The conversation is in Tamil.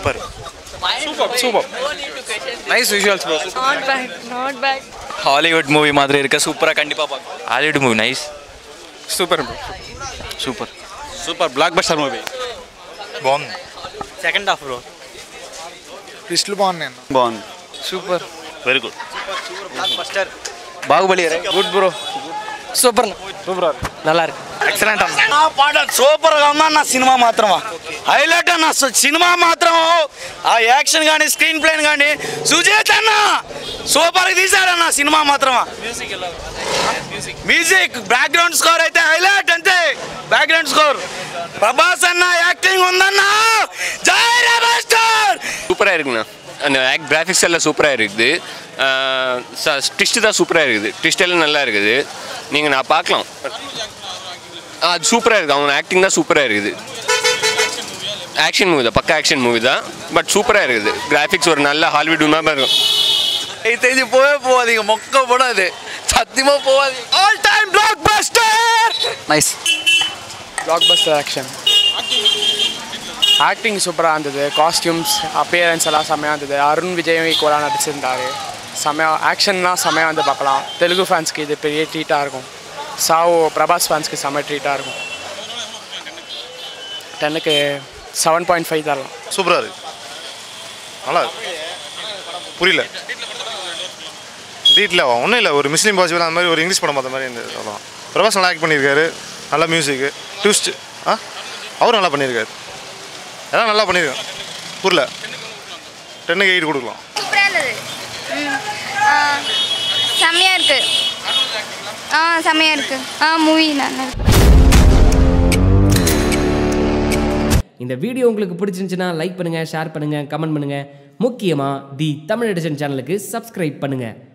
super super super nice visuals bro not bad not bad Hollywood movie மாதிரி இருக்க சூப்பராக கண்டிப்பாக பார்க்கலாம் Hollywood movie nice super bro super super blockbuster movie బాగుంది సెకండ్ హాఫ్ బ్రో ట్విస్ట్లు బాగున్నాయి అన్న బాగుంది super very good Baahubali good bro super super நல்லா இருக்கு ఎక్సలెంట్ అన్న ఆ పాట సూపర్ గా ఉందా అన్న సినిమా మాత్రమా హైలైట్ అన్న అసలు సినిమా మాత్రం ఆ యాక్షన్ కానీ స్క్రీన్ ప్లేన్ కానీ సుజేత్ అన్న సూపర్ గా తీశారన్న సినిమా మాత్రమా మ్యూజిక్ బ్యాక్గ్రౌండ్ స్కోర్ అయితే హైలైట్ అంతే బ్యాక్గ్రౌండ్ స్కోర్ ప్రభాస్ అన్న యాక్టింగ్ ఉందన్న జై రెబస్టర్ சூப்பராக இருக்குண்ணா அந்த ஆக்ட் கிராஃபிக்ஸ் எல்லாம் சூப்பராக இருக்குது ட்விஸ்ட்டு தான் சூப்பராக இருக்குது ட்விஸ்ட் எல்லாம் நல்லா இருக்குது நீங்கள் நான் பார்க்கலாம் ஆ, அது சூப்பராக இருக்குது அவன் ஆக்டிங் தான் சூப்பராக இருக்குது ஆக்ஷன் மூவி தான் பக்கா ஆக்ஷன் மூவி தான் பட் சூப்பராக இருக்குது கிராஃபிக்ஸ் ஒரு நல்ல ஹாலிவுட் மாதிரி இருக்கும் இது தெரிஞ்சு போவே போகாதீங்க மொக்க படம் அது சத்தியமாக போகாதீங்க all time blockbuster nice blockbuster action acting சூப்பராக இருந்தது காஸ்டியூம்ஸ் அப்பியரன்ஸ் எல்லாம் செம்மையாக இருந்தது அருண் விஜயும் ஈக்குவலாக நடிச்சிருந்தாரு செம்மையாக ஆக்ஷன்லாம் செம்மையாக வந்து பார்க்கலாம் தெலுங்கு ஃபேன்ஸ்க்கு இது பெரிய ட்ரீட்டாக இருக்கும் சாவோ பிரபாஸ் ஃபேன்ஸ்க்கு செம்ம ட்ரீட்டாக இருக்கும் டென்னுக்கு செவன் பாயிண்ட் ஃபைவ் தரலாம் சூப்பராக இருக்கு நல்லா இருக்கு புரியல டீட்டில் ஒன்றும் இல்லை ஒரு முஸ்லீம் பாசிபிள் அந்த மாதிரி ஒரு இங்கிலீஷ் படம் பார்த்த மாதிரி இருந்தது அவ்வளோதான் பிரபாஸ் நல்லா ஆக்ட் பண்ணியிருக்காரு நல்ல மியூசிக்கு ட்விஸ்ட் ஆ அவரும் நல்லா பண்ணியிருக்காரு எல்லாம் நல்லா பண்ணியிருக்கேன் புரியல டென்னுக்கு எயிட் கொடுக்கலாம் சூப்பராக இருந்தது ம் ஆ, செம்மையாக இருக்கு ஆ செம்மையாக இருக்கு ஆ மூவி நல்லா இருக்கு இந்த வீடியோ உங்களுக்கு பிடிச்சிருந்துச்சுன்னா லைக் பண்ணுங்கள் ஷேர் பண்ணுங்கள் கமெண்ட் பண்ணுங்கள் முக்கியமாக தி தமிழ் எடிஷன் சேனலுக்கு சப்ஸ்கிரைப் பண்ணுங்கள்